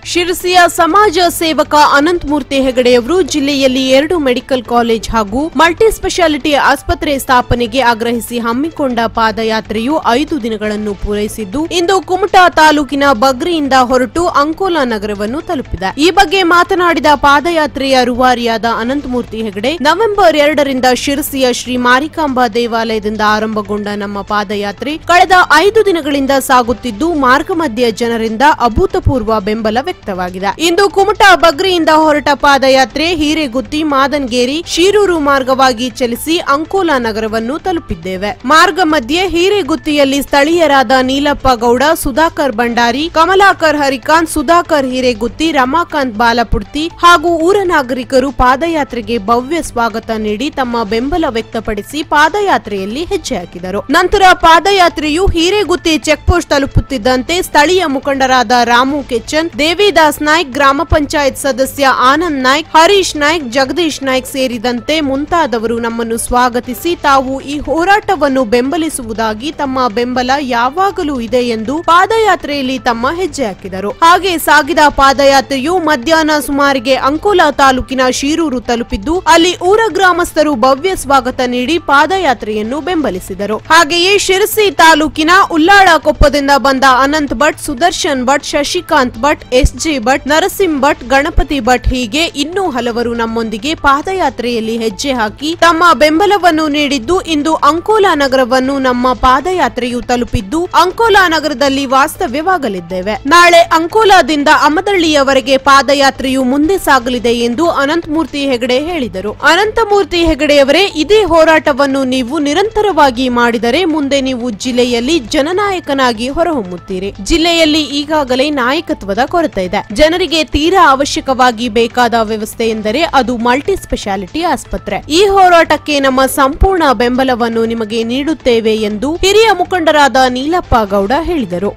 ಶಿರಸಿಯ ಸಮಾಜ ಸೇವಕ ಅನಂತಮೂರ್ತಿ ಹೆಗಡೆಯವರು ಜಿಲ್ಲೆಯಲ್ಲಿ ಎರಡು ಮೆಡಿಕಲ್ ಕಾಲೇಜ್ ಹಾಗೂ ಮಲ್ಟಿ ಸ್ಪೆಷಾಲಿಟಿ ಆಸ್ಪತ್ರೆ ಸ್ಥಾಪನೆಗೆ ಆಗ್ರಹಿಸಿ ಹಮ್ಮಿಕೊಂಡ ಪಾದಯಾತ್ರೆಯು ಐದು ದಿನಗಳನ್ನು ಪೂರೈಸಿದ್ದು ಇಂದು ಕುಮಟಾ ತಾಲೂಕಿನ ಬಗ್ರಿಯಿಂದ ಹೊರಟು ಅಂಕೋಲಾ ನಗರವನ್ನು ತಲುಪಿದೆ ಈ ಬಗ್ಗೆ ಮಾತನಾಡಿದ ಪಾದಯಾತ್ರೆಯ ರೂವಾರಿಯಾದ ಅನಂತಮೂರ್ತಿ ಹೆಗಡೆ ನವೆಂಬರ್ ಎರಡರಿಂದ ಶಿರಸಿಯ ಶ್ರೀ ಮಾರಿಕಾಂಬಾ ದೇವಾಲಯದಿಂದ ಆರಂಭಗೊಂಡ ನಮ್ಮ ಪಾದಯಾತ್ರೆ ಕಳೆದ ಐದು ದಿನಗಳಿಂದ ಸಾಗುತ್ತಿದ್ದು ಮಾರ್ಗ ಮಧ್ಯ ಜನರಿಂದ ಅಭೂತಪೂರ್ವ ಬೆಂಬಲ ವ್ಯಕ್ತವಾಗಿದೆ ಇಂದು ಕುಮಟಾ ಬಗ್ರಿಯಿಂದ ಹೊರಟ ಪಾದಯಾತ್ರೆ ಹಿರೇಗುತ್ತಿ ಮಾದನ್ಗೇರಿ ಶೀರೂರು ಮಾರ್ಗವಾಗಿ ಚಲಿಸಿ ಅಂಕೋಲಾ ನಗರವನ್ನು ತಲುಪಿದ್ದೇವೆ ಮಾರ್ಗ ಮಧ್ಯೆ ಹಿರೇಗುತ್ತಿಯಲ್ಲಿ ಸ್ಥಳೀಯರಾದ ನೀಲಪ್ಪ ಗೌಡ ಸುಧಾಕರ್ ಭಂಡಾರಿ ಕಮಲಾಕರ್ ಹರಿಕಾಂತ್ ಸುಧಾಕರ್ ಹಿರೇಗುತ್ತಿ ರಮಾಕಾಂತ್ ಬಾಲಪುರ್ತಿ ಹಾಗೂ ಊರ ನಾಗರಿಕರು ಪಾದಯಾತ್ರೆಗೆ ಭವ್ಯ ಸ್ವಾಗತ ನೀಡಿ ತಮ್ಮ ಬೆಂಬಲ ವ್ಯಕ್ತಪಡಿಸಿ ಪಾದಯಾತ್ರೆಯಲ್ಲಿ ಹೆಜ್ಜೆ ಹಾಕಿದರು ನಂತರ ಪಾದಯಾತ್ರೆಯು ಹಿರೇಗುತ್ತಿ ಚೆಕ್ ಪೋಸ್ಟ್ ತಲುಪುತ್ತಿದ್ದಂತೆ ಸ್ಥಳೀಯ ಮುಖಂಡರಾದ ರಾಮು ಕೆಚ್ಚನ್ ದೇವಿದಾಸ್ ನಾಯ್ಕ್ ಗ್ರಾಮ ಪಂಚಾಯತ್ ಸದಸ್ಯ ಆನಂದ್ ನಾಯ್ಕ್ ಹರೀಶ್ ನಾಯ್ಕ್ ಜಗದೀಶ್ ನಾಯ್ಕ್ ಸೇರಿದಂತೆ ಮುಂತಾದವರು ನಮ್ಮನ್ನು ಸ್ವಾಗತಿಸಿ ತಾವು ಈ ಹೋರಾಟವನ್ನು ಬೆಂಬಲಿಸುವುದಾಗಿ ತಮ್ಮ ಬೆಂಬಲ ಯಾವಾಗಲೂ ಇದೆ ಎಂದು ಪಾದಯಾತ್ರೆಯಲ್ಲಿ ತಮ್ಮ ಹೆಜ್ಜೆ ಹಾಕಿದರು ಹಾಗೆ ಸಾಗಿದ ಪಾದಯಾತ್ರೆಯು ಮಧ್ಯಾಹ್ನ ಸುಮಾರಿಗೆ ಅಂಕೋಲಾ ತಾಲೂಕಿನ ಶೀರೂರು ತಲುಪಿದ್ದು ಅಲ್ಲಿ ಊರ ಗ್ರಾಮಸ್ಥರು ಭವ್ಯ ಸ್ವಾಗತ ನೀಡಿ ಪಾದಯಾತ್ರೆಯನ್ನು ಬೆಂಬಲಿಸಿದರು ಹಾಗೆಯೇ ಶಿರಸಿ ತಾಲೂಕಿನ ಉಲ್ಲಾಳ ಕೊಪ್ಪದಿಂದ ಬಂದ ಅನಂತ್ ಭಟ್ ಸುದರ್ಶನ್ ಭಟ್ ಶಶಿಕಾಂತ್ ಭಟ್ ಎಸ್ಜೆ ಭಟ್ ನರಸಿಂಹ ಭಟ್ ಗಣಪತಿ ಭಟ್ ಹೀಗೆ ಇನ್ನೂ ಹಲವರು ನಮ್ಮೊಂದಿಗೆ ಪಾದಯಾತ್ರೆಯಲ್ಲಿ ಹೆಜ್ಜೆ ಹಾಕಿ ತಮ್ಮ ಬೆಂಬಲವನ್ನು ನೀಡಿದ್ದು ಇಂದು ಅಂಕೋಲಾ ನಗರವನ್ನು ನಮ್ಮ ಪಾದಯಾತ್ರೆಯು ತಲುಪಿದ್ದು ಅಂಕೋಲಾ ನಗರದಲ್ಲಿ ವಾಸ್ತವ್ಯವಾಗಲಿದ್ದೇವೆ ನಾಳೆ ಅಂಕೋಲಾದಿಂದ ಅಮದಳ್ಳಿಯವರೆಗೆ ಪಾದಯಾತ್ರೆಯು ಮುಂದೆ ಸಾಗಲಿದೆ ಎಂದು ಅನಂತಮೂರ್ತಿ ಹೆಗಡೆ ಹೇಳಿದರು ಅನಂತಮೂರ್ತಿ ಹೆಗಡೆಯವರೇ ಇದೇ ಹೋರಾಟವನ್ನು ನೀವು ನಿರಂತರವಾಗಿ ಮಾಡಿದರೆ ಮುಂದೆ ನೀವು ಜಿಲ್ಲೆಯಲ್ಲಿ ಜನನಾಯಕನಾಗಿ ಹೊರಹೊಮ್ಮುತ್ತೀರಿ ಜಿಲ್ಲೆಯಲ್ಲಿ ಈಗಾಗಲೇ ನಾಯಕತ್ವದ ಕೊರತೆ ಇದೆ ಜನರಿಗೆ ತೀರಾ ಅವಶ್ಯಕವಾಗಿ ಬೇಕಾದ ವ್ಯವಸ್ಥೆ ಎಂದರೆ ಅದು ಮಲ್ಟಿ ಸ್ಪೆಷಾಲಿಟಿ ಆಸ್ಪತ್ರೆ ಈ ಹೋರಾಟಕ್ಕೆ ನಮ್ಮ ಸಂಪೂರ್ಣ ಬೆಂಬಲವನ್ನು ನಿಮಗೆ ನೀಡುತ್ತೇವೆ ಎಂದು ಹಿರಿಯ ಮುಖಂಡರಾದ ನೀಲಪ್ಪ ಗೌಡ ಹೇಳಿದರು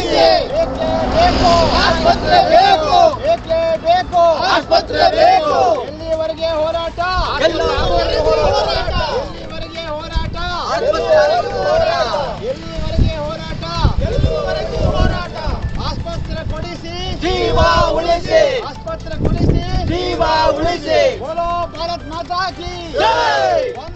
ಬೇಕು ಆಸ್ಪತ್ರೆ ಬೇಕು ಏಕೆ ಬೇಕು ಆಸ್ಪತ್ರೆ ಬೇಕು ಎಲ್ಲಿವರೆಗೆ ಹೋರಾಟ ಎಲ್ಲಿವರೆಗೆ ಹೋರಾಟ ಎಲ್ಲಿವರೆಗೆ ಹೋರಾಟ ಎಲ್ಲಿವರೆಗೆ ಹೋರಾಟ ಎಲ್ಲಿವರೆಗೆ ಹೋರಾಟ ಆಸ್ಪತ್ರೆ ಕೊಡಿಸಿ ಜೀವ ಉಳಿಸಿ ಆಸ್ಪತ್ರೆ ಕೊಡಿಸಿ ಜೀವ ಉಳಿಸಿ ಬೋಲೋ ಭಾರತ್ ಮಾತಾ ಕಿ ಜೈ